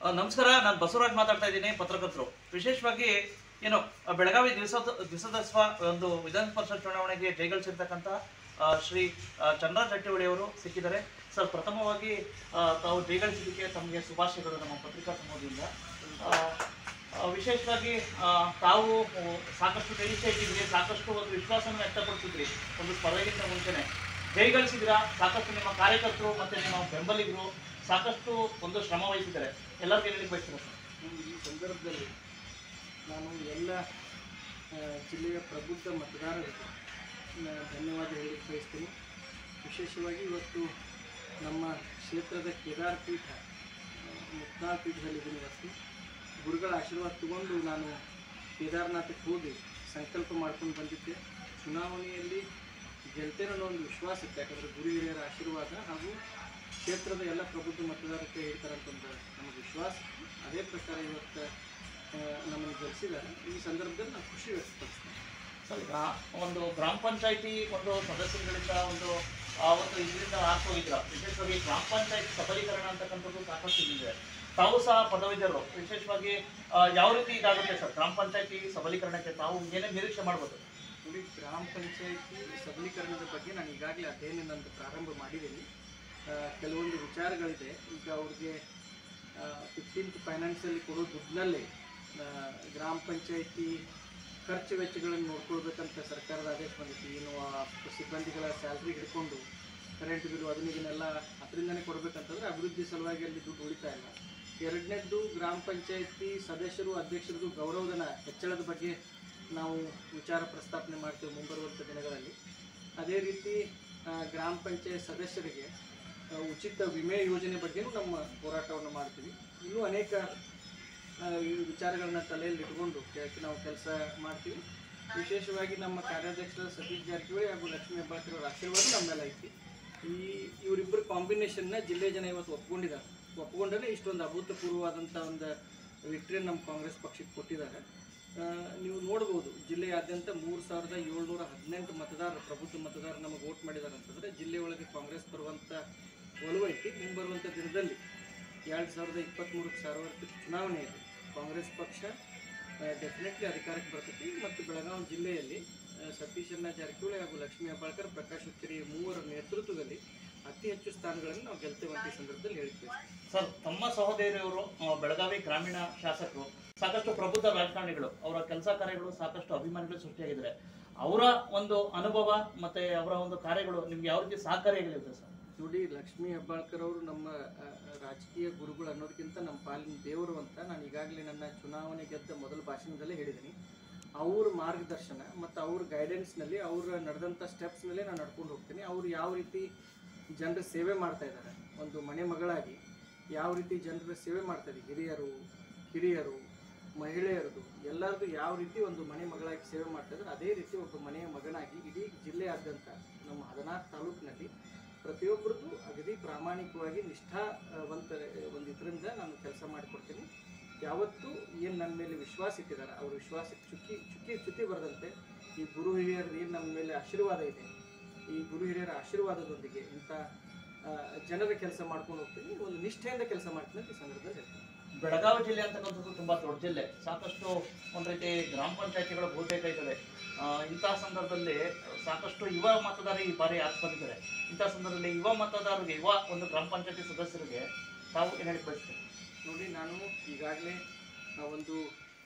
ಆ, ನಮಸ್ಕಾರ ನಾನು ಬಸವರಾಜ್ ಮಾತಾಡ್ತಾ ಇದ್ದೀನಿ ಪತ್ರಕರ್ತರು ವಿಶೇಷವಾಗಿ ಏನು ಆ, ಬೆಳಗಾವಿ ದಿವಸ ದಿವಸದಸ್ವ ಒಂದು ವಿಧಾನ ಪರಿಷತ್ ಚುನಾವಣೆಗೆ ಜಯಗಳಿಸಿರ್ತಕ್ಕಂಥ ಆ, ಶ್ರೀ ಆ, ಚಂದ್ರರಾಜ್ ಜಾರಕಿಹೊಳಿ ಅವರು ಸಿಕ್ಕಿದ್ದಾರೆ ಸರ್ ಪ್ರಥಮವಾಗಿ ಆ, ತಾವು ಜಯಗಳಿಸಿದ್ದಕ್ಕೆ ತಮಗೆ ಶುಭಾಶಯಗಳು ನಮ್ಮ ಪತ್ರಿಕಾ ಸಮೂಹದಿಂದ ಆ, ಆ, ವಿಶೇಷವಾಗಿ ಆ, ತಾವು ಆ, ಸಾಕಷ್ಟು ನಿರೀಕ್ಷೆ ಇಟ್ಟಿದ್ರಿ ಸಾಕಷ್ಟು ಒಂದು ವಿಶ್ವಾಸವನ್ನು ವ್ಯಕ್ತಪಡಿಸಿದ್ರಿ ಒಂದು ಸ್ಪರ್ಧೆಗಿಂತ ಮುಂಚೆನೆ ಜಯಗಳಿಸಿದ್ರ ಸಾಕಷ್ಟು ನಿಮ್ಮ ಕಾರ್ಯಕರ್ತರು ಮತ್ತೆ ನಿಮ್ಮ ಬೆಂಬಲಿಗರು ಸಾಕಷ್ಟು ಒಂದು ಶ್ರಮ ವಹಿಸಿದ್ದಾರೆ ಎಲ್ಲರಿಗೂ ಹೇಳಿ ಬಯಸ್ತೀರಾ ಸರ್ ಈ ಸಂದರ್ಭದಲ್ಲಿ ನಾನು ಎಲ್ಲ ಆ, ಜಿಲ್ಲೆಯ ಪ್ರಬುದ್ಧ ಮತದಾರರಿಗೆ ಆ, ಧನ್ಯವಾದ ಹೇಳಲಿಕ್ಕೆ ಬಯಸ್ತೀನಿ ವಿಶೇಷವಾಗಿ ಇವತ್ತು ನಮ್ಮ ಕ್ಷೇತ್ರದ ಕೇದಾರ್ ಪೀಠ ಆ, ಮುಕ್ತಾರ್ ಪೀಠದಲ್ಲಿದ್ದೀನಿ ಇವತ್ತು ಗುರುಗಳ ಆಶೀರ್ವಾದ ತಗೊಂಡು ನಾನು ಕೇದಾರ್ನಾಥಕ್ಕೆ ಹೋಗಿ ಸಂಕಲ್ಪ ಮಾಡ್ಕೊಂಡು ಬಂದಿದ್ದೆ ಚುನಾವಣೆಯಲ್ಲಿ ಗೆಲ್ತೇನೆ ಅನ್ನೋ ಒಂದು ವಿಶ್ವಾಸ ಇತ್ತು ಯಾಕಂದರೆ ಗುರು ಹಿರಿಯರ ಆಶೀರ್ವಾದ ಹಾಗೂ ಕ್ಷೇತ್ರದ ಎಲ್ಲ ಪ್ರಬುದ್ಧ ಮತದಾರಕ್ಕೆ ಹೇಳ್ತಾರೆ ಅಂತ ಒಂದು ನಮಗೆ ವಿಶ್ವಾಸ ಅದೇ ಪ್ರಕಾರ ಇವತ್ತು ಆ, ನಮ್ಮನ್ನು ಗೆಲ್ಲಿಸಿದ್ದಾರೆ ಈ ಸಂದರ್ಭದಲ್ಲಿ ನಾನು ಖುಷಿ ವ್ಯಕ್ತಪಡಿಸ್ತೇನೆ ಸರ್ ಈಗ ಒಂದು ಗ್ರಾಮ ಪಂಚಾಯತಿ ಒಂದು ಸದಸ್ಯರುಗಳಿಂದ ಒಂದು ಆ ಒಂದು ಇದರಿಂದ ಹಾಕೋಗಿದ್ರ ವಿಶೇಷವಾಗಿ ಗ್ರಾಮ ಪಂಚಾಯತ್ ಸಬಲೀಕರಣ ಅಂತಕ್ಕಂಥದ್ದು ಸಾಕಷ್ಟು ಇದೆ ತಾವು ಸಹ ಪದವೀಧರರು ವಿಶೇಷವಾಗಿ ಆ, ಯಾವ ರೀತಿ ಇದಾಗುತ್ತೆ ಸರ್ ಗ್ರಾಮ ಪಂಚಾಯತಿ ಸಬಲೀಕರಣಕ್ಕೆ ತಾವು ಏನೇ ನಿರೀಕ್ಷೆ ಮಾಡ್ಬೋದು ನೋಡಿ ಗ್ರಾಮ ಪಂಚಾಯತಿ ಸಬಲೀಕರಣದ ಬಗ್ಗೆ ನಾನು ಈಗಾಗಲೇ ಅಧ್ಯಯನ ನಂದು ಪ್ರಾರಂಭ ಮಾಡಿದ್ದೀನಿ ಆ, ಕೆಲವೊಂದು ವಿಚಾರಗಳಿದೆ ಈಗ ಅವ್ರಿಗೆ ಫಿಫ್ಟೀನ್ತ್ ಫೈನಾನ್ಸಲ್ಲಿ ಕೊಡೋ ದುಡ್ಡಿನಲ್ಲೇ ಆ, ಗ್ರಾಮ ಪಂಚಾಯತಿ ಖರ್ಚು ವೆಚ್ಚಗಳನ್ನು ನೋಡ್ಕೊಳ್ಬೇಕಂತ ಸರ್ಕಾರದ ಆದೇಶ ಬಂದಿತ್ತು ಏನು ಆ ಸಿಬ್ಬಂದಿಗಳ ಸ್ಯಾಲ್ರಿ ಹಿಡ್ಕೊಂಡು ಕರೆಂಟ್ ಬಿಲ್ ಅದನ್ನ ಇದನ್ನೆಲ್ಲ ಅದರಿಂದನೇ ಕೊಡಬೇಕಂತಂದ್ರೆ ಅಭಿವೃದ್ಧಿ ಸಲುವಾಗಿ ಅಲ್ಲಿ ದುಡ್ಡು ಉಳಿತಾ ಇಲ್ಲ ಎರಡನೇದ್ದು ಗ್ರಾಮ ಪಂಚಾಯತಿ ಸದಸ್ಯರು ಅಧ್ಯಕ್ಷರದು ಗೌರವಧನ ಹೆಚ್ಚಳದ ಬಗ್ಗೆ ನಾವು ವಿಚಾರ ಪ್ರಸ್ತಾಪನೆ ಮಾಡ್ತೇವೆ ಮುಂಬರುವಂಥ ದಿನಗಳಲ್ಲಿ ಅದೇ ರೀತಿ ಆ, ಗ್ರಾಮ ಪಂಚಾಯತ್ ಸದಸ್ಯರಿಗೆ ಆ, ಉಚಿತ ವಿಮೆ ಯೋಜನೆ ಬಗ್ಗೆನೂ ನಮ್ಮ ಹೋರಾಟವನ್ನು ಮಾಡ್ತೀವಿ ಇನ್ನೂ ಅನೇಕ ಆ, ಈ ವಿಚಾರಗಳನ್ನ ತಲೆಯಲ್ಲಿ ಇಟ್ಕೊಂಡು ಕೆ- ನಾವು ಕೆಲಸ ಮಾಡ್ತೀವಿ ವಿಶೇಷವಾಗಿ ನಮ್ಮ ಕಾರ್ಯಾಧ್ಯಕ್ಷರ ಸತೀಶ್ ಜಾರಕಿಹೊಳಿ ಹಾಗೂ ಲಕ್ಷ್ಮೀ ಹೆಬ್ಬಾಳ್ಕರ್ ಅವರ ಆಶೀರ್ವಾದ ನಮ್ಮ ಮೇಲೆ ಐತಿ ಈ ಇವರಿಬ್ಬರು ಕಾಂಬಿನೇಷನ್ನ ಜಿಲ್ಲೆ ಜನ ಇವತ್ತು ಒಪ್ಕೊಂಡಿದ್ದಾರೆ ಒಪ್ಕೊಂಡೇ ಇಷ್ಟೊಂದು ಅಭೂತಪೂರ್ವವಾದಂಥ ಒಂದು ವಿಕ್ಟ್ರಿಯನ್ನು ನಮ್ಮ ಕಾಂಗ್ರೆಸ್ ಪಕ್ಷಕ್ಕೆ ಕೊಟ್ಟಿದ್ದಾರೆ ಆ, ನೀವು ನೋಡ್ಬೋದು ಜಿಲ್ಲೆಯಾದ್ಯಂತ ಮೂರು ಸಾವಿರದ ಏಳ್ನೂರ ಹದಿನೆಂಟು ಮತದಾರರು ಪ್ರಬುದ್ಧ ಮತದಾರರು ನಮಗೆ ವೋಟ್ ಮಾಡಿದ್ದಾರೆ ಅಂತಂದರೆ ಜಿಲ್ಲೆ ಒಳಗೆ ಕಾಂಗ್ರೆಸ್ ಬರುವಂಥ ಒಲವು ಐತಿ ಮುಂಬರುವಂಥ ದಿನದಲ್ಲಿ ಎರಡು ಸಾವಿರದ ಇಪ್ಪತ್ತ್ಮೂರಕ್ಕೆ ಸಾರ್ವತ್ರಿಕ ಚುನಾವಣೆಯಲ್ಲಿ ಕಾಂಗ್ರೆಸ್ ಪಕ್ಷ ಡೆಫಿನೆಟ್ಲಿ ಅಧಿಕಾರಕ್ಕೆ ಬರ್ತೈತಿ ಮತ್ತು ಬೆಳಗಾವಿ ಜಿಲ್ಲೆಯಲ್ಲಿ ಆ, ಸತೀಶಣ್ಣ ಜಾರಕಿಹೊಳಿ ಹಾಗೂ ಲಕ್ಷ್ಮೀ ಹೆಬ್ಬಾಳ್ಕರ್ ಪ್ರಕಾಶ್ ಹುಕ್ಕೇರಿ ಮೂವರ ನೇತೃತ್ವದಲ್ಲಿ ಅತಿ ಹೆಚ್ಚು ಸ್ಥಾನಗಳನ್ನು ನಾವು ಗೆಲ್ತೇವೆ ಅಂತ ಈ ಸಂದರ್ಭದಲ್ಲಿ ಹೇಳಿದ್ದೇವೆ ಸರ್ ತಮ್ಮ ಸಹೋದರಿಯವರು ಆ, ಬೆಳಗಾವಿ ಗ್ರಾಮೀಣ ಶಾಸಕರು ಸಾಕಷ್ಟು ಪ್ರಬುದ್ಧ ರಾಜಕಾರಣಿಗಳು ಅವರ ಕೆಲಸ ಕಾರ್ಯಗಳು ಸಾಕಷ್ಟು ಅಭಿಮಾನಿಗಳು ಸೃಷ್ಟಿಯಾಗಿದ್ದಾರೆ ಅವರ ಒಂದು ಅನುಭವ ಮತ್ತೆ ಅವರ ಒಂದು ಕಾರ್ಯಗಳು ನಿಮ್ಗೆ ಯಾವ ರೀತಿ ಸಹಕಾರಿಯಾಗಲಿದೆ ಸರ್ ನೋಡಿ ಲಕ್ಷ್ಮೀ ಹೆಬ್ಬಾಳ್ಕರ್ ಅವರು ನಮ್ಮ ಆ, ರಾಜಕೀಯ ಗುರುಗಳು ಅನ್ನೋದಕ್ಕಿಂತ ನಮ್ಮ ಪಾಲಿನ ದೇವರು ಅಂತ ನಾನು ಈಗಾಗಲೇ ನನ್ನ ಚುನಾವಣೆ ಗೆದ್ದ ಮೊದಲ ಭಾಷಣದಲ್ಲೇ ಹೇಳಿದ್ದೀನಿ ಅವ್ರ ಮಾರ್ಗದರ್ಶನ ಮತ್ತು ಅವ್ರ ಗೈಡೆನ್ಸ್ನಲ್ಲಿ ಅವ್ರ ನಡೆದಂಥ ಸ್ಟೆಪ್ಸ್ನಲ್ಲೇ ನಾನು ನಡ್ಕೊಂಡು ಹೋಗ್ತೀನಿ ಅವರು ಯಾವ ರೀತಿ ಜನರ ಸೇವೆ ಮಾಡ್ತಾ ಇದ್ದಾರೆ ಒಂದು ಮನೆ ಮಗಳಾಗಿ ಯಾವ ರೀತಿ ಜನರ ಸೇವೆ ಮಾಡ್ತಾ ಇದ್ದಾರೆ ಹಿರಿಯರು ಕಿರಿಯರು ಮಹಿಳೆಯರದು ಎಲ್ಲರದು ಯಾವ ರೀತಿ ಒಂದು ಮನೆ ಮಗಳಾಗಿ ಸೇವೆ ಮಾಡ್ತಾ ಇದ್ದಾರೆ ಅದೇ ರೀತಿ ಒಬ್ಬ ಮನೆಯ ಮಗನಾಗಿ ಇಡೀ ಜಿಲ್ಲೆಯಾದ್ಯಂತ ನಮ್ಮ ಹದಿನಾರು ತಾಲೂಕಿನಲ್ಲಿ ಪ್ರತಿಯೊಬ್ಬರದ್ದು ಅಗದಿ ಪ್ರಾಮಾಣಿಕವಾಗಿ ನಿಷ್ಠಾವಂತ ಒಂದು ಇದರಿಂದ ನಾನು ಕೆಲಸ ಮಾಡಿಕೊಡ್ತೀನಿ ಯಾವತ್ತೂ ಏನು ನನ್ನ ಮೇಲೆ ವಿಶ್ವಾಸ ಇಟ್ಟಿದ್ದಾರೆ ಅವ್ರ ವಿಶ್ವಾಸಕ್ಕೆ ಚುಕ್ಕಿ ಚುಕ್ಕಿ ಚ್ಯುತಿ ಬರದಂತೆ ಈ ಗುರು ಹಿರಿಯರದ್ದು ಏನು ನಮ್ಮ ಮೇಲೆ ಆಶೀರ್ವಾದ ಇದೆ ಈ ಗುರು ಹಿರಿಯರ ಆಶೀರ್ವಾದದೊಂದಿಗೆ ಇಂಥ ಆ, ಜನರ ಕೆಲಸ ಮಾಡ್ಕೊಂಡು ಹೋಗ್ತೀನಿ ಒಂದು ನಿಷ್ಠೆಯಿಂದ ಕೆಲಸ ಮಾಡ್ತೀನಿ ಅಂತ ಈ ಸಂದರ್ಭದಲ್ಲಿ ಹೇಳ್ತೀನಿ ಬೆಳಗಾವಿ ಜಿಲ್ಲೆ ಅಂತಕ್ಕಂಥದ್ದು ತುಂಬಾ ದೊಡ್ಡ ಜಿಲ್ಲೆ ಸಾಕಷ್ಟು ಒಂದ್ ರೀತಿ ಗ್ರಾಮ ಪಂಚಾಯತಿಗಳು ಬಹುತೇಕ ಇದ್ದಾವೆ ಆ, ಇಂತಹ ಸಂದರ್ಭದಲ್ಲಿ ಸಾಕಷ್ಟು ಯುವ ಮತದಾರ ಈ ಬಾರಿ ಆಯ್ಕೆ ಬಂದಿದ್ದಾರೆ ಇಂತಹ ಸಂದರ್ಭದಲ್ಲಿ ಯುವ ಮತದಾರರಿಗೆ ಯುವ ಒಂದು ಗ್ರಾಮ ಪಂಚಾಯತಿ ಸದಸ್ಯರಿಗೆ ತಾವು ಏನ್ ಹೇಳಿ ಬಯಸ್ತೀರಿ ನೋಡಿ ನಾನು ಈಗಾಗಲೇ ಒಂದು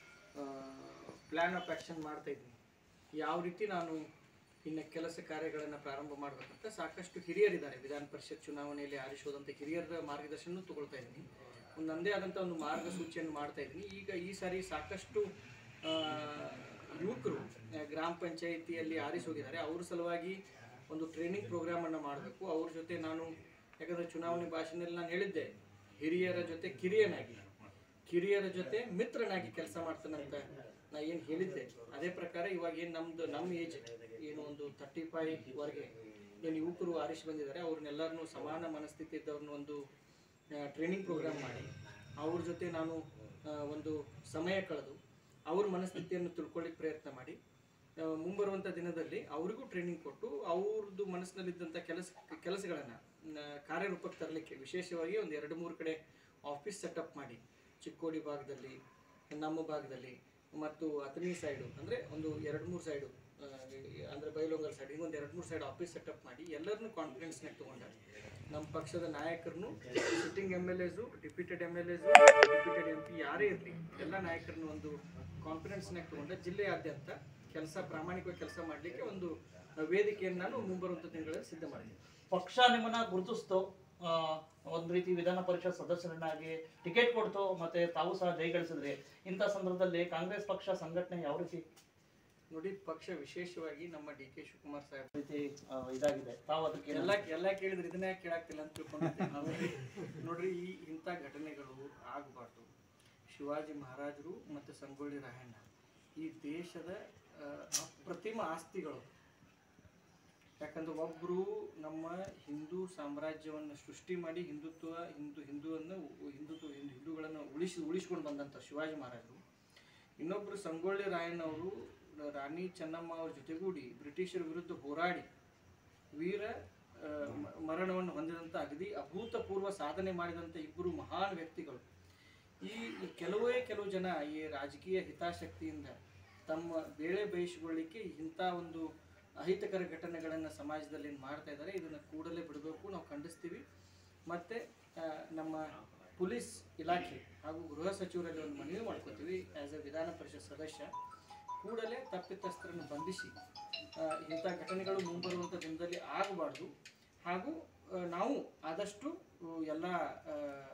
ಪ್ಲ್ಯಾನ್ ಆಫ್ ಆ್ಯಕ್ಷನ್ ಮಾಡ್ತಾ ಇದ್ದೀನಿ ಯಾವ ರೀತಿ ನಾನು ಇನ್ನು ಕೆಲಸ ಕಾರ್ಯಗಳನ್ನು ಪ್ರಾರಂಭ ಮಾಡಬೇಕಂತ ಸಾಕಷ್ಟು ಹಿರಿಯರಿದ್ದಾರೆ ವಿಧಾನ ಪರಿಷತ್ ಚುನಾವಣೆಯಲ್ಲಿ ಆರಿಸೋದಂಥ ಹಿರಿಯರ ಮಾರ್ಗದರ್ಶನ ತಗೊಳ್ತಾ ಇದ್ದೀನಿ ಒಂದು ನನ್ನದೇ ಆದಂಥ ಒಂದು ಮಾರ್ಗಸೂಚಿಯನ್ನು ಮಾಡ್ತಾ ಇದ್ದೀನಿ ಈಗ ಈ ಸಾರಿ ಸಾಕಷ್ಟು ಆ, ಯುವಕರು ಆ, ಗ್ರಾಮ ಪಂಚಾಯಿತಿಯಲ್ಲಿ ಆರಿಸಿ ಹೋಗಿದ್ದಾರೆ ಅವ್ರ ಸಲುವಾಗಿ ಒಂದು ಟ್ರೈನಿಂಗ್ ಪ್ರೋಗ್ರಾಮನ್ನು ಮಾಡಬೇಕು ಅವ್ರ ಜೊತೆ ನಾನು ಯಾಕಂದರೆ ಚುನಾವಣೆ ಭಾಷಣದಲ್ಲಿ ನಾನು ಹೇಳಿದ್ದೆ ಹಿರಿಯರ ಜೊತೆ ಕಿರಿಯನಾಗಿ ಕಿರಿಯರ ಜೊತೆ ಮಿತ್ರನಾಗಿ ಕೆಲಸ ಮಾಡ್ತಾನಂತ ನಾ ಏನು ಹೇಳಿದ್ದೆ ಅದೇ ಪ್ರಕಾರ ಇವಾಗ ಏನು ನಮ್ದು ನಮ್ಮ ಏಜ್ ಏನು ಒಂದು ತರ್ಟಿ ಫೈವ್ವರೆಗೆ ಏನು ಯುವಕರು ಆರಿಸಿ ಬಂದಿದ್ದಾರೆ ಅವ್ರನ್ನೆಲ್ಲರನ್ನೂ ಸಮಾನ ಮನಸ್ಥಿತಿ ಇದ್ದವ್ರನ್ನ ಒಂದು ಟ್ರೈನಿಂಗ್ ಪ್ರೋಗ್ರಾಮ್ ಮಾಡಿ ಅವ್ರ ಜೊತೆ ನಾನು ಆ, ಒಂದು ಸಮಯ ಕಳೆದು ಅವ್ರ ಮನಸ್ಥಿತಿಯನ್ನು ತಿಳ್ಕೊಳ್ಳಿಕ್ಕೆ ಪ್ರಯತ್ನ ಮಾಡಿ ಆ, ಮುಂಬರುವಂಥ ದಿನದಲ್ಲಿ ಅವರಿಗೂ ಟ್ರೈನಿಂಗ್ ಕೊಟ್ಟು ಅವ್ರದ್ದು ಮನಸ್ಸಿನಲ್ಲಿದ್ದಂಥ ಕೆಲಸ ಕೆಲಸಗಳನ್ನು ಕಾರ್ಯರೂಪಕ್ಕೆ ತರಲಿಕ್ಕೆ ವಿಶೇಷವಾಗಿ ಒಂದು ಎರಡು ಮೂರು ಕಡೆ ಆಫೀಸ್ ಸೆಟಪ್ ಮಾಡಿ ಚಿಕ್ಕೋಡಿ ಭಾಗದಲ್ಲಿ ನಮ್ಮ ಭಾಗದಲ್ಲಿ ಮತ್ತು ಅಥಣಿ ಸೈಡು ಅಂದರೆ ಒಂದು ಎರಡು ಮೂರು ಸೈಡು ಅಂದರೆ ಬೈಲೊಂಗಲ್ ಸೈಡ್ ಹಿಂಗೊಂದು ಎರಡು ಮೂರು ಸೈಡ್ ಆಫೀಸ್ ಸೆಟಪ್ ಮಾಡಿ ಎಲ್ಲರನ್ನೂ ಕಾನ್ಫಿಡೆನ್ಸ್ನಾಗ ತೊಗೊಂಡಾರೆ ನಮ್ಮ ಪಕ್ಷದ ನಾಯಕರನ್ನು sitting M L As deputed M L As deputed M P ಯಾರೇ ಇರಲಿ ಎಲ್ಲ ನಾಯಕರನ್ನು ಒಂದು ಕಾನ್ಫಿಡೆನ್ಸ್ನಾಗ ತೊಗೊಂಡ ಜಿಲ್ಲೆಯಾದ್ಯಂತ ಕೆಲಸ ಪ್ರಾಮಾಣಿಕವಾಗಿ ಕೆಲಸ ಮಾಡಲಿಕ್ಕೆ ಒಂದು ವೇದಿಕೆಯನ್ನು ನಾನು ಮುಂಬರುವಂಥ ದಿನಗಳಲ್ಲಿ ಸಿದ್ಧ ಮಾಡಿದ್ದೀನಿ ಪಕ್ಷ ನಿಮ್ಮನ್ನ ಗುರುತಿಸ್ತು ಆ, ಒಂದ್ ರೀತಿ ವಿಧಾನ ಪರಿಷತ್ ಸದಸ್ಯರನ್ನಾಗಿ ಟಿಕೆಟ್ ಕೊಡ್ತು ಮತ್ತೆ ತಾವು ಸಹ ಜಯಗಳಿಸಿದ್ರಿ ಇಂಥ ಸಂದರ್ಭದಲ್ಲಿ ಕಾಂಗ್ರೆಸ್ ಪಕ್ಷ ಸಂಘಟನೆ ಯಾವ ರೀತಿ ನೋಡಿ ಪಕ್ಷ ವಿಶೇಷವಾಗಿ ನಮ್ಮ ಡಿ ಕೆ ಶಿವಕುಮಾರ್ ಸಾಹೇಬ್ ರೀತಿ ಆ, ಇದಾಗಿದೆ ತಾವು ಅದಕ್ಕೆ ಎಲ್ಲ ಎಲ್ಲ ಕೇಳಿದ್ರೆ ಇದನ್ನೇ ಕೇಳಾಗ್ತಿಲ್ಲ ಅಂತ ತಿಳ್ಕೊಂಡಿದ್ದೆ ನೋಡ್ರಿ ನೋಡ್ರಿ ಈ ಇಂಥ ಘಟನೆಗಳು ಆಗಬಾರ್ದು ಶಿವಾಜಿ ಮಹಾರಾಜರು ಮತ್ತು ಸಂಗೊಳ್ಳಿ ರಾಯಣ್ಣ ಈ ದೇಶದ ಆ, ಅಪ್ರತಿಮ ಆಸ್ತಿಗಳು ಯಾಕಂದ್ರೆ ಒಬ್ಬರು ನಮ್ಮ ಹಿಂದೂ ಸಾಮ್ರಾಜ್ಯವನ್ನು ಸೃಷ್ಟಿ ಮಾಡಿ ಹಿಂದುತ್ವ ಹಿಂದೂ ಹಿಂದುವನ್ನು ಉ- ಹಿಂದುತ್ವ ಹಿಂದೂ ಹಿಂದೂಗಳನ್ನು ಉಳಿಸಿ ಉಳಿಸ್ಕೊಂಡು ಬಂದಂಥ ಶಿವಾಜಿ ಮಹಾರಾಜರು ಇನ್ನೊಬ್ಬರು ಸಂಗೊಳ್ಳಿ ರಾಯಣ್ಣವರು ರಾಣಿ ಚೆನ್ನಮ್ಮ ಅವ್ರ ಜೊತೆಗೂಡಿ ಬ್ರಿಟಿಷರ ವಿರುದ್ಧ ಹೋರಾಡಿ ವೀರ ಆ, ಮ- ಮರಣವನ್ನು ಹೊಂದಿದಂಥ ಅಗದಿ ಅಭೂತಪೂರ್ವ ಸಾಧನೆ ಮಾಡಿದಂಥ ಇಬ್ಬರು ಮಹಾನ್ ವ್ಯಕ್ತಿಗಳು ಈ ಈ ಕೆಲವೇ ಕೆಲವು ಜನ ಈ ರಾಜಕೀಯ ಹಿತಾಸಕ್ತಿಯಿಂದ ತಮ್ಮ ಬೇಳೆ ಬೇಯಿಸಿಕೊಳ್ಳಿಕ್ಕೆ ಇಂಥ ಒಂದು ಅಹಿತಕರ ಘಟನೆಗಳನ್ನು ಸಮಾಜದಲ್ಲಿ ಮಾಡ್ತಾ ಇದ್ದಾರೆ ಇದನ್ನು ಕೂಡಲೇ ಬಿಡಬೇಕು ನಾವು ಖಂಡಿಸ್ತೀವಿ ಮತ್ತು ನಮ್ಮ ಪೊಲೀಸ್ ಇಲಾಖೆ ಹಾಗೂ ಗೃಹ ಸಚಿವರಲ್ಲಿ ಒಂದು ಮನವಿ ಮಾಡ್ಕೋತೀವಿ ಆ್ಯಸ್ ಎ ವಿಧಾನ ಪರಿಷತ್ ಸದಸ್ಯ ಕೂಡಲೇ ತಪ್ಪಿತಸ್ಥರನ್ನು ಬಂಧಿಸಿ ಆ, ಇಂಥ ಘಟನೆಗಳು ಮುಂಬರುವಂಥ ದಿನದಲ್ಲಿ ಆಗಬಾರ್ದು ಹಾಗೂ ಆ, ನಾವು ಆದಷ್ಟು ಆ, ಎಲ್ಲ ಆ,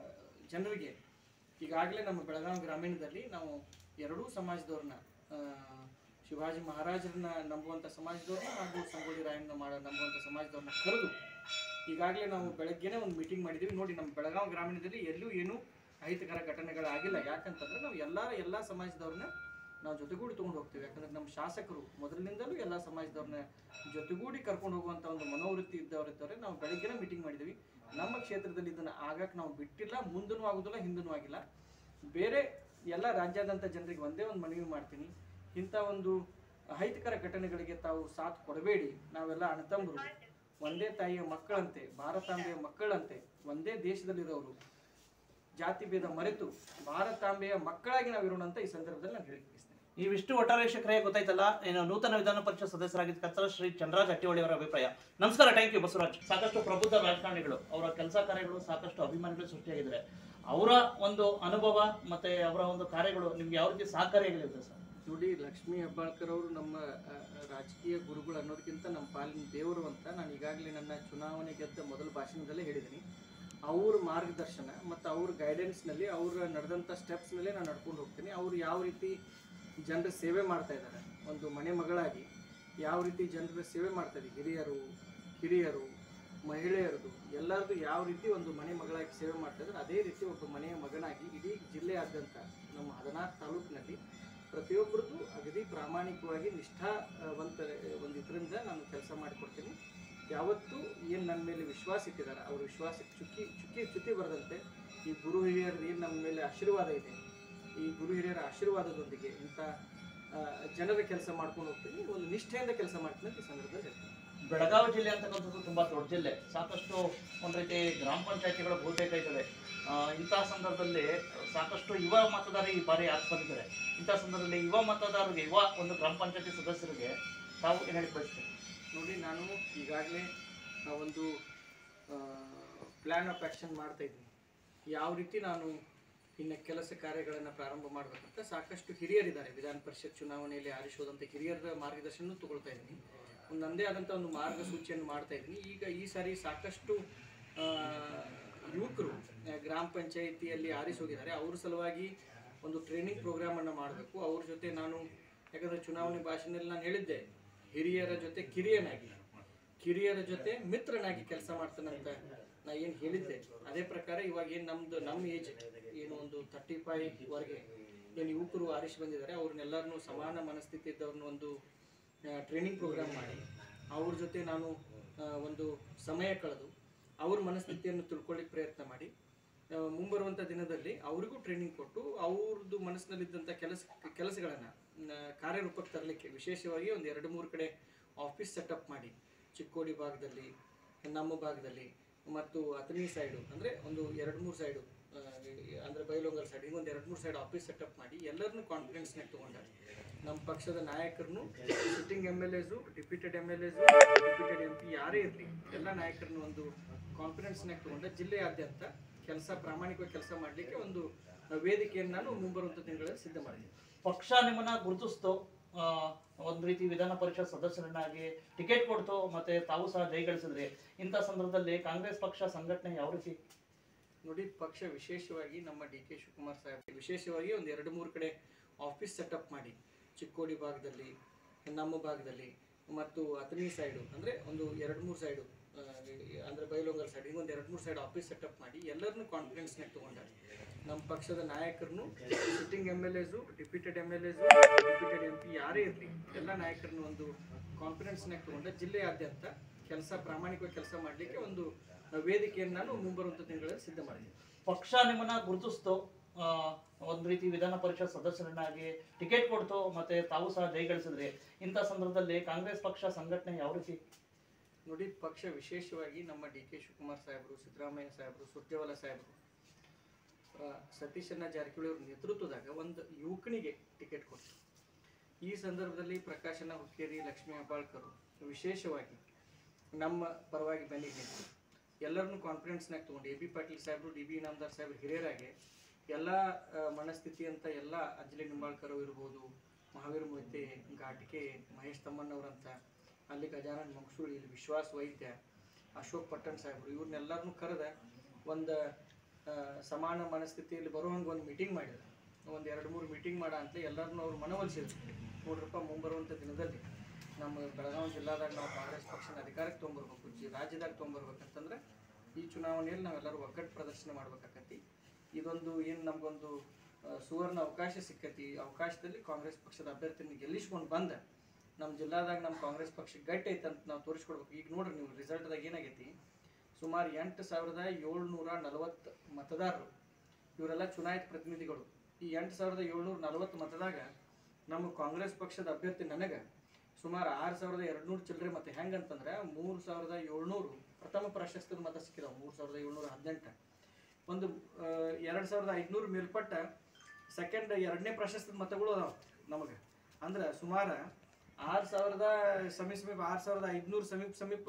ಜನರಿಗೆ ಈಗಾಗಲೇ ನಮ್ಮ ಬೆಳಗಾವಿ ಗ್ರಾಮೀಣದಲ್ಲಿ ನಾವು ಎರಡೂ ಸಮಾಜದವ್ರನ್ನ ಆ, ಶಿವಾಜಿ ಮಹಾರಾಜರನ್ನ ನಂಬುವಂಥ ಸಮಾಜದವ್ರನ್ನ ಹಾಗೂ ಸಂಗೊಳ್ಳಿ ರಾಯಣ್ಣ ಮಾಡೋ ನಂಬುವಂಥ ಸಮಾಜದವ್ರನ್ನ ಕರೆದು ಈಗಾಗಲೇ ನಾವು ಬೆಳಗ್ಗೆನೇ ಒಂದು ಮೀಟಿಂಗ್ ಮಾಡಿದ್ದೀವಿ ನೋಡಿ ನಮ್ಮ ಬೆಳಗಾವಿ ಗ್ರಾಮೀಣದಲ್ಲಿ ಎಲ್ಲೂ ಏನೂ ಅಹಿತಕರ ಘಟನೆಗಳಾಗಿಲ್ಲ ಯಾಕಂತಂದ್ರೆ ನಾವು ಎಲ್ಲ ಎಲ್ಲ ಸಮಾಜದವ್ರನ್ನ ನಾವು ಜೊತೆಗೂಡಿ ತೊಗೊಂಡು ಹೋಗ್ತೀವಿ ಯಾಕಂದ್ರೆ ನಮ್ಮ ಶಾಸಕರು ಮೊದಲಿನಿಂದಲೂ ಎಲ್ಲ ಸಮಾಜದವ್ರನ್ನ ಜೊತೆಗೂಡಿ ಕರ್ಕೊಂಡು ಹೋಗುವಂಥ ಒಂದು ಮನೋವೃತ್ತಿ ಇದ್ದವರಿದ್ದಾರೆ ನಾವು ಬೆಳಗ್ಗೆನೇ ಮೀಟಿಂಗ್ ಮಾಡಿದ್ದೀವಿ ನಮ್ಮ ಕ್ಷೇತ್ರದಲ್ಲಿ ಇದನ್ನು ಆಗಕ್ಕೆ ನಾವು ಬಿಟ್ಟಿಲ್ಲ ಮುಂದೂ ಆಗೋದಿಲ್ಲ ಹಿಂದೂ ಆಗಿಲ್ಲ ಬೇರೆ ಎಲ್ಲ ರಾಜ್ಯಾದ್ಯಂತ ಜನರಿಗೆ ಒಂದೇ ಒಂದು ಮನವಿ ಮಾಡ್ತೀನಿ ಇಂಥ ಒಂದು ಅಹಿತಕರ ಘಟನೆಗಳಿಗೆ ತಾವು ಸಾಥ್ ಕೊಡಬೇಡಿ ನಾವೆಲ್ಲ ಅಣ್ಣತಮ್ಮರು ಒಂದೇ ತಾಯಿಯ ಮಕ್ಕಳಂತೆ ಭಾರತಾಂಬೆಯ ಮಕ್ಕಳಂತೆ ಒಂದೇ ದೇಶದಲ್ಲಿರೋರು ಜಾತಿ ಭೇದ ಮರೆತು ಭಾರತಾಂಬೆಯ ಮಕ್ಕಳಾಗಿ ನಾವಿರೋಣ ಅಂತ ಈ ಸಂದರ್ಭದಲ್ಲಿ ನಾನು ಹೇಳಿ ಬಯಸ್ತೇನೆ ಇವಿಷ್ಟು ಒಟ್ಟಾರೆ ವೀಕ್ಷಕರೇ ಗೊತ್ತಾಯ್ತಲ್ಲ ಏನು ನೂತನ ವಿಧಾನ ಪರಿಷತ್ ಸದಸ್ಯರಾಗಿದ್ದ ಕತ್ತಲ ಶ್ರೀ ಚಂದ್ರರಾಜ್ ಹಟ್ಟಿಹೊಳಿ ಅವರ ಅಭಿಪ್ರಾಯ ನಮಸ್ಕಾರ ಥ್ಯಾಂಕ್ ಯು ಬಸವರಾಜ್ ಸಾಕಷ್ಟು ಪ್ರಬುದ್ಧ ರಾಜಕಾರಣಿಗಳು ಅವರ ಕೆಲಸ ಕಾರ್ಯಗಳು ಸಾಕಷ್ಟು ಅಭಿಮಾನಿಗಳು ಸೃಷ್ಟಿಯಾಗಿದ್ದಾರೆ ಅವರ ಒಂದು ಅನುಭವ ಮತ್ತೆ ಅವರ ಒಂದು ಕಾರ್ಯಗಳು ನಿಮ್ಗೆ ಯಾವ ರೀತಿ ಸಹಕಾರಿಯಾಗಿರುತ್ತೆ ಸರ್ ನೋಡಿ ಲಕ್ಷ್ಮೀ ಹೆಬ್ಬಾಳ್ಕರ್ ಅವರು ನಮ್ಮ ಆ, ರಾಜಕೀಯ ಗುರುಗಳು ಅನ್ನೋದಕ್ಕಿಂತ ನಮ್ಮ ಪಾಲಿನ ದೇವರು ಅಂತ ನಾನು ಈಗಾಗಲೇ ನನ್ನ ಚುನಾವಣೆ ಗೆದ್ದ ಮೊದಲ ಭಾಷಣದಲ್ಲೇ ಹೇಳಿದ್ದೀನಿ ಅವ್ರ ಮಾರ್ಗದರ್ಶನ ಮತ್ತು ಅವ್ರ ಗೈಡೆನ್ಸ್ನಲ್ಲಿ ಅವ್ರ ನಡೆದಂಥ ಸ್ಟೆಪ್ಸ್ನಲ್ಲೇ ನಾನು ನಡ್ಕೊಂಡು ಹೋಗ್ತೀನಿ ಅವರು ಯಾವ ರೀತಿ ಜನರ ಸೇವೆ ಮಾಡ್ತಾ ಇದ್ದಾರೆ ಒಂದು ಮನೆ ಮಗಳಾಗಿ ಯಾವ ರೀತಿ ಜನರ ಸೇವೆ ಮಾಡ್ತಾ ಇದ್ದಾರೆ ಹಿರಿಯರು ಹಿರಿಯರು ಮಹಿಳೆಯರದು ಎಲ್ಲರದು ಯಾವ ರೀತಿ ಒಂದು ಮನೆ ಮಗಳಾಗಿ ಸೇವೆ ಮಾಡ್ತಾ ಇದ್ದಾರೆ ಅದೇ ರೀತಿ ಒಬ್ಬ ಮನೆಯ ಮಗನಾಗಿ ಇಡೀ ಜಿಲ್ಲೆಯಾದ್ಯಂತ ನಮ್ಮ ಹದಿನಾರು ತಾಲೂಕಿನಲ್ಲಿ ಪ್ರತಿಯೊಬ್ಬರದ್ದು ಅಗದಿ ಪ್ರಾಮಾಣಿಕವಾಗಿ ನಿಷ್ಠಾವಂತ ಒಂದು ಇದರಿಂದ ನಾನು ಕೆಲಸ ಮಾಡಿಕೊಡ್ತೀನಿ ಯಾವತ್ತೂ ಏನು ನನ್ನ ಮೇಲೆ ವಿಶ್ವಾಸ ಇಟ್ಟಿದ್ದಾರೆ ಅವ್ರ ವಿಶ್ವಾಸಕ್ಕೆ ಚುಕ್ಕಿ ಚುಕ್ಕಿ ಚ್ಯುತಿ ಬರದಂತೆ ಈ ಗುರು ಹಿರಿಯರದ್ದು ಏನು ನಮ್ಮ ಮೇಲೆ ಆಶೀರ್ವಾದ ಇದೆ ಈ ಗುರು ಹಿರಿಯರ ಆಶೀರ್ವಾದದೊಂದಿಗೆ ಇಂಥ ಆ, ಜನರ ಕೆಲಸ ಮಾಡ್ಕೊಂಡು ಹೋಗ್ತೀನಿ ಒಂದು ನಿಷ್ಠೆಯಿಂದ ಕೆಲಸ ಮಾಡ್ತೀನಿ ಅಂತ ಈ ಸಂದರ್ಭದಲ್ಲಿ ಹೇಳ್ತೀನಿ ಬೆಳಗಾವಿ ಜಿಲ್ಲೆ ಅಂತಕ್ಕಂಥದ್ದು ತುಂಬಾ ದೊಡ್ಡ ಜಿಲ್ಲೆ ಸಾಕಷ್ಟು ಒಂದ್ ರೀತಿ ಗ್ರಾಮ ಪಂಚಾಯತಿಗಳು ಬಹುತೇಕ ಇದ್ದಾವೆ ಆ, ಇಂಥ ಸಂದರ್ಭದಲ್ಲಿ ಸಾಕಷ್ಟು ಯುವ ಮತದಾರ ಈ ಬಾರಿ ಆಸ್ಪದಿದ್ದಾರೆ ಇಂಥ ಸಂದರ್ಭದಲ್ಲಿ ಯುವ ಮತದಾರರಿಗೆ ಯುವ ಒಂದು ಗ್ರಾಮ ಪಂಚಾಯತಿ ಸದಸ್ಯರಿಗೆ ತಾವು ಏನು ಹೇಳಿ ಬಯಸ್ತೀರಿ ನೋಡಿ ನಾನು ಈಗಾಗಲೇ ಒಂದು ಪ್ಲ್ಯಾನ್ ಆಫ್ ಆ್ಯಕ್ಷನ್ ಮಾಡ್ತಾ ಇದ್ದೀನಿ ಯಾವ ರೀತಿ ನಾನು ಇನ್ನು ಕೆಲಸ ಕಾರ್ಯಗಳನ್ನು ಪ್ರಾರಂಭ ಮಾಡಬೇಕಂತ ಸಾಕಷ್ಟು ಹಿರಿಯರಿದ್ದಾರೆ ವಿಧಾನ ಪರಿಷತ್ ಚುನಾವಣೆಯಲ್ಲಿ ಆರಿಸೋದಂಥ ಹಿರಿಯರ ಮಾರ್ಗದರ್ಶನ ತಗೊಳ್ತಾ ಇದ್ದೀನಿ ಒಂದು ನನ್ನದೇ ಆದಂಥ ಒಂದು ಮಾರ್ಗಸೂಚಿಯನ್ನು ಮಾಡ್ತಾ ಇದ್ದೀನಿ ಈಗ ಈ ಸಾರಿ ಸಾಕಷ್ಟು ಆ, ಯುವಕರು ಆ, ಗ್ರಾಮ ಪಂಚಾಯಿತಿಯಲ್ಲಿ ಆರಿಸಿ ಹೋಗಿದ್ದಾರೆ ಅವ್ರ ಸಲುವಾಗಿ ಒಂದು ಟ್ರೈನಿಂಗ್ ಪ್ರೋಗ್ರಾಮನ್ನು ಮಾಡಬೇಕು ಅವ್ರ ಜೊತೆ ನಾನು ಯಾಕಂದರೆ ಚುನಾವಣೆ ಭಾಷಣದಲ್ಲಿ ನಾನು ಹೇಳಿದ್ದೆ ಹಿರಿಯರ ಜೊತೆ ಕಿರಿಯನಾಗಿ ಕಿರಿಯರ ಜೊತೆ ಮಿತ್ರನಾಗಿ ಕೆಲಸ ಮಾಡ್ತಾನಂತ ನಾ ಏನು ಹೇಳಿದ್ದೆ ಅದೇ ಪ್ರಕಾರ ಇವಾಗ ಏನು ನಮ್ದು ನಮ್ಮ ಏಜ್ ಏನು ಒಂದು ತರ್ಟಿ ಫೈವ್ ವರೆಗೆ ಏನು ಯುವಕರು ಆರಿಸಿ ಬಂದಿದ್ದಾರೆ ಅವ್ರನ್ನೆಲ್ಲರನ್ನೂ ಸಮಾನ ಮನಸ್ಥಿತಿ ಇದ್ದವ್ರನ್ನ ಒಂದು ಟ್ರೈನಿಂಗ್ ಪ್ರೋಗ್ರಾಮ್ ಮಾಡಿ ಅವ್ರ ಜೊತೆ ನಾನು ಆ, ಒಂದು ಸಮಯ ಕಳೆದು ಅವ್ರ ಮನಸ್ಥಿತಿಯನ್ನು ತಿಳ್ಕೊಳ್ಳಿಕ್ಕೆ ಪ್ರಯತ್ನ ಮಾಡಿ ಆ, ಮುಂಬರುವಂಥ ದಿನದಲ್ಲಿ ಅವರಿಗೂ ಟ್ರೈನಿಂಗ್ ಕೊಟ್ಟು ಅವ್ರದ್ದು ಮನಸ್ಸಿನಲ್ಲಿದ್ದಂಥ ಕೆಲಸ ಕೆಲಸಗಳನ್ನು ಕಾರ್ಯರೂಪಕ್ಕೆ ತರಲಿಕ್ಕೆ ವಿಶೇಷವಾಗಿ ಒಂದು ಎರಡು ಮೂರು ಕಡೆ ಆಫೀಸ್ ಸೆಟಪ್ ಮಾಡಿ ಚಿಕ್ಕೋಡಿ ಭಾಗದಲ್ಲಿ ನಮ್ಮ ಭಾಗದಲ್ಲಿ ಮತ್ತು ಅಥಣಿ ಸೈಡು ಅಂದರೆ ಒಂದು ಎರಡು ಮೂರು ಸೈಡು ಅಂದರೆ ಬೈಲೊಂಗಲ್ ಸೈಡ್ ಹಿಂಗೊಂದು ಎರಡು ಮೂರು ಸೈಡ್ ಆಫೀಸ್ ಸೆಟಪ್ ಮಾಡಿ ಎಲ್ಲರನ್ನೂ ಕಾನ್ಫಿಡೆನ್ಸ್ನಾಗ ತೊಗೊಂಡಾರೆ ನಮ್ಮ ಪಕ್ಷದ ನಾಯಕರನ್ನು sitting M L As deputed M L As deputed M P ಯಾರೇ ಇರಲಿ ಎಲ್ಲ ನಾಯಕರನ್ನು ಒಂದು ಕಾನ್ಫಿಡೆನ್ಸ್ನಾಗ ತಗೊಂಡ ಜಿಲ್ಲೆಯಾದ್ಯಂತ ಕೆಲಸ ಪ್ರಾಮಾಣಿಕವಾಗಿ ಕೆಲಸ ಮಾಡಲಿಕ್ಕೆ ಒಂದು ವೇದಿಕೆಯನ್ನು ನಾನು ಮುಂಬರುವಂಥ ತಿಂಗಳಲ್ಲಿ ಸಿದ್ಧ ಮಾಡಿದ್ದೀನಿ ಪಕ್ಷ ನಿಮ್ಮನ್ನ ಗುರುತಿಸ್ತು ಆ, ಒಂದ್ ರೀತಿ ವಿಧಾನ ಪರಿಷತ್ ಸದಸ್ಯರನ್ನಾಗಿ ಟಿಕೆಟ್ ಕೊಡ್ತು ಮತ್ತೆ ತಾವು ಸಹ ಜಯಗಳಿಸಿದ್ರಿ ಇಂಥ ಸಂದರ್ಭದಲ್ಲಿ ಕಾಂಗ್ರೆಸ್ ಪಕ್ಷ ಸಂಘಟನೆ ಯಾವ ರೀತಿ ನೋಡಿ ಪಕ್ಷ ವಿಶೇಷವಾಗಿ ನಮ್ಮ ಡಿ ಕೆ ಶಿವಕುಮಾರ್ ಸಾಹೇಬ್ ವಿಶೇಷವಾಗಿ ಒಂದು ಎರಡು ಮೂರು ಕಡೆ ಆಫೀಸ್ ಸೆಟಪ್ ಮಾಡಿ ಚಿಕ್ಕೋಡಿ ಭಾಗದಲ್ಲಿ ನಮ್ಮ ಭಾಗದಲ್ಲಿ ಮತ್ತು ಅತನಿ ಸೈಡು ಅಂದರೆ ಒಂದು ಎರಡು ಮೂರು ಸೈಡು ಅಂದರೆ ಬೈಲೊಂಗಲ್ ಸೈಡ್ ಹಿಂಗೊಂದು ಎರಡು ಮೂರು ಸೈಡ್ ಆಫೀಸ್ ಸೆಟಪ್ ಮಾಡಿ ಎಲ್ಲರನ್ನೂ ಕಾನ್ಫಿಡೆನ್ಸ್ನಾಗ ತೊಗೊಂಡಾರೆ ನಮ್ಮ ಪಕ್ಷದ ನಾಯಕರನ್ನು sitting M L As deputed M L As deputed M P ಯಾರೇ ಇರಲಿ ಎಲ್ಲ ನಾಯಕರನ್ನು ಒಂದು ಕಾನ್ಫಿಡೆನ್ಸ್ನಾಗ ತಗೊಂಡ ಜಿಲ್ಲೆಯಾದ್ಯಂತ ಕೆಲಸ ಪ್ರಾಮಾಣಿಕವಾಗಿ ಕೆಲಸ ಮಾಡಲಿಕ್ಕೆ ಒಂದು ವೇದಿಕೆಯನ್ನು ನಾನು ಮುಂಬರುವಂಥ ತಿಂಗಳಲ್ಲಿ ಸಿದ್ಧ ಮಾಡಿದ್ದೀನಿ ಪಕ್ಷ ನಿಮ್ಮನ್ನ ಗುರುತಿಸ್ತು ಆ, ಒಂದ್ ರೀತಿ ವಿಧಾನ ಪರಿಷತ್ ಸದಸ್ಯರನ್ನಾಗಿ ಟಿಕೆಟ್ ಕೊಡ್ತು ಮತ್ತೆ ತಾವು ಸಹ ಜಯಗಳಿಸಿದ್ರಿ ಇಂಥ ಸಂದರ್ಭದಲ್ಲಿ ಕಾಂಗ್ರೆಸ್ ಪಕ್ಷ ಸಂಘಟನೆ ಯಾವ ರೀತಿ ನೋಡಿ ಪಕ್ಷ ವಿಶೇಷವಾಗಿ ನಮ್ಮ ಡಿ ಕೆ ಶಿವಕುಮಾರ್ ಸಾಹೇಬರು ಸಿದ್ದರಾಮಯ್ಯ ಸಾಹೇಬರು ಸುರ್ಜೇವಾಲ ಸಾಹೇಬರು ಆ, ಸತೀಶಣ್ಣ ಜಾರಕಿಹೊಳಿ ಅವ್ರ ನೇತೃತ್ವದಾಗ ಒಂದು ಯುವಕನಿಗೆ ಟಿಕೆಟ್ ಕೊಟ್ಟು ಈ ಸಂದರ್ಭದಲ್ಲಿ ಪ್ರಕಾಶನ ಹುಕ್ಕೇರಿ ಲಕ್ಷ್ಮೀ ಹೆಬ್ಬಾಳ್ಕರು ವಿಶೇಷವಾಗಿ ನಮ್ಮ ಪರವಾಗಿ ಬೆನ್ನಿಗೆ ನಿಂತು ಎಲ್ಲರನ್ನೂ ಕಾನ್ಫಿಡೆನ್ಸ್ನಾಗ ತೊಗೊಂಡು ಎ ಬಿ ಪಾಟೀಲ್ ಸಾಹೇಬರು ಡಿ ಬಿ ಇನಾಮದಾರ್ ಸಾಹೇಬರು ಹಿರಿಯರಾಗಿ ಎಲ್ಲ ಆ, ಮನಸ್ಥಿತಿ ಅಂತ ಎಲ್ಲ ಅಂಜಲಿ ನಿಂಬಾಳ್ಕರ್ ಇರ್ಬೋದು ಮಹಾವೀರ್ ಮೊಯ್ತೆ ಘಾಟಿಕೆ ಮಹೇಶ್ ತಮ್ಮಣ್ಣವರಂತ ಅಲ್ಲಿ ಗಜಾನನ್ ಮಂಗಸೂಳಿ ಇಲ್ಲಿ ವಿಶ್ವಾಸ್ ವೈದ್ಯ ಅಶೋಕ್ ಪಟ್ಟಣ್ ಸಾಹೇಬರು ಇವ್ರನ್ನೆಲ್ಲರನ್ನೂ ಕರೆದ ಒಂದು ಸಮಾನ ಮನಸ್ಥಿತಿಯಲ್ಲಿ ಬರುವಂಗೆ ಒಂದು ಮೀಟಿಂಗ್ ಮಾಡಿದ್ರು ಒಂದು ಎರಡು ಮೂರು ಮೀಟಿಂಗ್ ಮಾಡ ಅಂತ ಎಲ್ಲರನ್ನೂ ಅವ್ರು ಮನವೊಲಿಸಿದ್ರು ನೋಡ್ರಪ್ಪ ಮುಂಬರುವಂಥ ದಿನದಲ್ಲಿ ನಮ್ಮ ಬೆಳಗಾವಿ ಜಿಲ್ಲಾದಾಗ ನಾವು ಕಾಂಗ್ರೆಸ್ ಪಕ್ಷನ ಅಧಿಕಾರಕ್ಕೆ ತೊಗೊಂಬರ್ಬೇಕು ಜಿ ರಾಜ್ಯದಾಗ ತೊಗೊಂಬರ್ಬೇಕಂತಂದ್ರೆ ಈ ಚುನಾವಣೆಯಲ್ಲಿ ನಾವೆಲ್ಲರೂ ಒಗ್ಗಟ್ಟು ಪ್ರದರ್ಶನ ಮಾಡ್ಬೇಕಾಕತಿ ಇದೊಂದು ಏನು ನಮಗೊಂದು ಆ, ಸುವರ್ಣ ಅವಕಾಶ ಸಿಕ್ಕತಿ ಈ ಅವಕಾಶದಲ್ಲಿ ಕಾಂಗ್ರೆಸ್ ಪಕ್ಷದ ಅಭ್ಯರ್ಥಿನ ಗೆಲ್ಲಿಸ್ಕೊಂಡು ಬಂದ ನಮ್ಮ ಜಿಲ್ಲಾದಾಗ ನಮ್ಮ ಕಾಂಗ್ರೆಸ್ ಪಕ್ಷ ಗಟ್ಟಿ ಐತೆ ಅಂತ ನಾವು ತೋರಿಸ್ಕೊಡ್ಬೇಕು ಈಗ ನೋಡ್ರಿ ನೀವು ರಿಸಲ್ಟ್ದಾಗ ಏನಾಗೈತಿ ಸುಮಾರು ಎಂಟು ಸಾವಿರದ ಏಳ್ನೂರ ನಲವತ್ತು ಮತದಾರರು ಇವರೆಲ್ಲ ಚುನಾಯಿತ ಪ್ರತಿನಿಧಿಗಳು ಈ ಎಂಟು ಸಾವಿರದ ಏಳ್ನೂರ ನಲವತ್ತು ಮತದಾಗ ನಮ್ಮ ಕಾಂಗ್ರೆಸ್ ಪಕ್ಷದ ಅಭ್ಯರ್ಥಿ ನನಗೆ ಸುಮಾರು ಆರು ಸಾವಿರದ ಎರಡುನೂರು ಚಿಲ್ಲರೆ ಮತ್ತೆ ಹೆಂಗಂತಂದ್ರೆ ಮೂರು ಸಾವಿರದ ಏಳ್ನೂರು ಪ್ರಥಮ ಪ್ರಶಸ್ತಿದ ಮತ ಸಿಕ್ಕಿದಾವೆ ಮೂರು ಸಾವಿರದ ಏಳ್ನೂರ ಹದಿನೆಂಟು ಒಂದು ಎರಡು ಸಾವಿರದ ಐದುನೂರು ಮೇಲ್ಪಟ್ಟ ಸೆಕೆಂಡ್ ಎರಡನೇ ಪ್ರಶಸ್ತಿದ ಮತಗಳು ಅದಾವೆ ನಮಗೆ ಅಂದ್ರೆ ಸುಮಾರು ಆರು ಸಾವಿರದ ಸಮೀಪ ಸಮೀಪ ಆರು ಸಾವಿರದ ಐದುನೂರು ಸಮೀಪ ಸಮೀಪ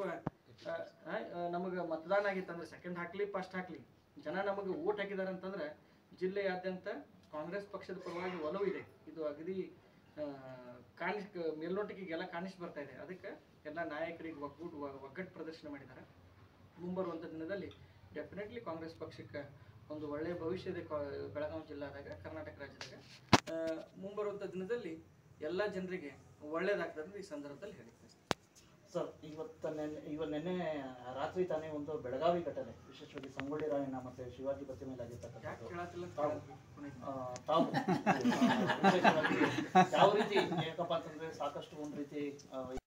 ನಮಗೆ ಮತದಾನ ಆಗಿತ್ತು ಅಂದ್ರೆ ಸೆಕೆಂಡ್ ಹಾಕ್ಲಿ ಫಸ್ಟ್ ಹಾಕ್ಲಿ ಜನ ನಮಗೆ ಓಟ್ ಹಾಕಿದ್ದಾರೆ ಅಂತಂದ್ರೆ ಜಿಲ್ಲೆಯಾದ್ಯಂತ ಕಾಂಗ್ರೆಸ್ ಪಕ್ಷದ ಪರವಾಗಿ ಒಲವು ಇದೆ ಇದು ಅಗದಿ ಆ, ಕಾಣಿಸ್ ಮೇಲ್ನೋಟಕ್ಕಿಗೆಲ್ಲ ಕಾಣಿಸ್ ಬರ್ತಾ ಇದೆ ಅದಕ್ಕೆ ಎಲ್ಲ ನಾಯಕರಿಗೆ ಒಗ್ಗೂಡು ಒಗ್ಗಟ್ಟು ಪ್ರದರ್ಶನ ಮಾಡಿದ್ದಾರೆ ಮುಂಬರುವಂಥ ದಿನದಲ್ಲಿ ಡೆಫಿನೆಟ್ಲಿ ಕಾಂಗ್ರೆಸ್ ಪಕ್ಷಕ್ಕೆ ಒಂದು ಒಳ್ಳೆಯ ಭವಿಷ್ಯ ಇದೆ ಕಾ- ಬೆಳಗಾವಿ ಜಿಲ್ಲಾದಾಗ ಕರ್ನಾಟಕ ರಾಜ್ಯದಾಗ ಆ, ಮುಂಬರುವಂಥ ದಿನದಲ್ಲಿ ಎಲ್ಲ ಜನರಿಗೆ ಒಳ್ಳೇದಾಗ್ತದೆ ಅಂತ ಈ ಸಂದರ್ಭದಲ್ಲಿ ಹೇಳಿದ್ದೆ ಸರ್ ಇವತ್ತ ನೆನ್ನೆ ಇವ ನಿನ್ನೆ ರಾತ್ರಿ ತಾನೇ ಒಂದು ಬೆಳಗಾವಿ ಘಟನೆ ವಿಶೇಷವಾಗಿ ಸಂಗೊಳ್ಳಿ ರಾಯಣ್ಣ ಮತ್ತೆ ಶಿವಾಜಿ ಪ್ರತಿಮೆ ಮೇಲೆ ಯಾಕೆ ಆಗಿರ್ತಕ್ಕಂಥದ್ದು ಕೇಳತ್ತಿಲ್ಲ ಅಂತ ತಾವು. ಕೇಳಿದ್ವಿ ಪುನೀತ್. ಆ, ತಾವು ಆ, ವಿಶೇಷವಾಗಿ ಯಾವ ರೀತಿ ಯಾಕಪ್ಪ ಅಂತಂದ್ರೆ ಸಾಕಷ್ಟು ಒಂದ್ ರೀತಿ ಆ,